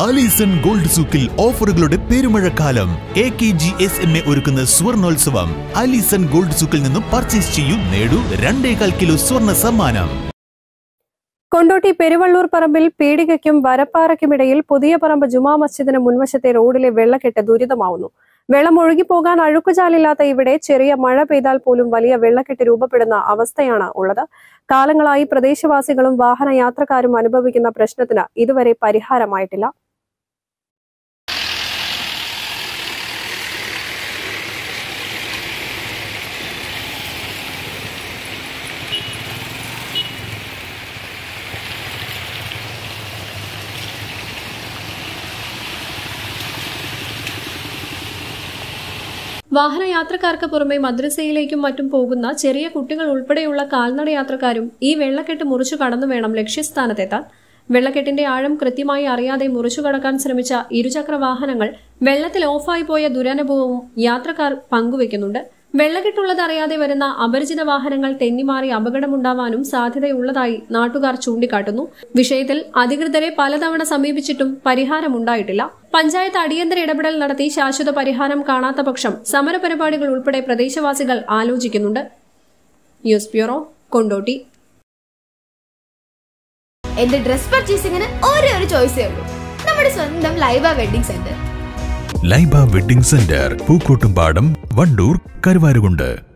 Alison gold സൂക്കിൽ ഓഫറുകളുടെ പെരുമഴക്കാലം A K G S M A ഒരുക്കുന്ന സ്വർണോത്സവം ആലീസൺ ഗോൾഡ് സൂക്കിൽ നിന്നും പർച്ചേസ് ചെയ്യൂ നേടൂ രണ്ടേകാൽ കിലോ സ്വർണ്ണ സമ്മാനം കൊണ്ടോട്ടി പെരുവള്ളൂർ പറമ്പിൽ പീടികയ്ക്കും വരപ്പാറയ്ക്കുമിടയിൽ പുതിയ പറമ്പ് ജുമാ മസ്ജിദിന് മുൻവശത്തെ റോഡിലെ വെള്ളക്കെട്ട് ദുരിതമാവുന്നു വെള്ളം ഒഴുകിപ്പോകാൻ അഴുക്കുചാലില്ലാത്ത ഇവിടെ ചെറിയ മഴ പെയ്താൽ പോലും വലിയ വെള്ളക്കെട്ട് രൂപപ്പെടുന്ന അവസ്ഥയാണ് ഉള്ളത് കാലങ്ങളായി പ്രദേശവാസികളും വാഹന യാത്രക്കാരും അനുഭവിക്കുന്ന പ്രശ്നത്തിന് ഇതുവരെ പരിഹാരമായിട്ടില്ല വാഹനയാത്രക്കാർക്ക് പുറമെ മദ്രസയിലേക്കും മറ്റും പോകുന്ന ചെറിയ കുട്ടികൾ ഉൾപ്പെടെയുള്ള കാൽനട യാത്രക്കാരും ഈ വെള്ളക്കെട്ട് മുറിച്ചു കടന്നു വേണം ലക്ഷ്യസ്ഥാനത്തെത്താൻ വെള്ളക്കെട്ടിന്റെ ആഴം കൃത്യമായി അറിയാതെ മുറിച്ചു കടക്കാൻ ശ്രമിച്ച ഇരുചക്ര വാഹനങ്ങൾ വെള്ളത്തിൽ ഓഫായി പോയ ദുരനുഭവവും യാത്രക്കാർ പങ്കുവെക്കുന്നുണ്ട് വെള്ളക്കെട്ടുള്ളത് അറിയാതെ വരുന്ന അപരിചിത വാഹനങ്ങൾ തെന്നിമാറി അപകടമുണ്ടാവാനും സാധ്യതയുള്ളതായി നാട്ടുകാർ ചൂണ്ടിക്കാട്ടുന്നു വിഷയത്തിൽ അധികൃതരെ പലതവണ സമീപിച്ചിട്ടും പരിഹാരമുണ്ടായിട്ടില്ല പഞ്ചായത്ത് അടിയന്തര ഇടപെടൽ നടത്തി ശാശ്വത പരിഹാരം കാണാത്ത പക്ഷം സമരപരിപാടികൾ ഉൾപ്പെടെ പ്രദേശവാസികൾ ആലോചിക്കുന്നുണ്ട് ന്യൂസ് ബ്യൂറോ കൊണ്ടോട്ടി എന്റെ ഡ്രസ് പർച്ചേസിംഗിന് ഒരേ ഒരു ചോയ്സേ ഉള്ളൂ നമ്മുടെ സ്വന്തം Laiba wedding centre Laiba wedding centre Pookkottumpadam Wandoor Karuvarakundu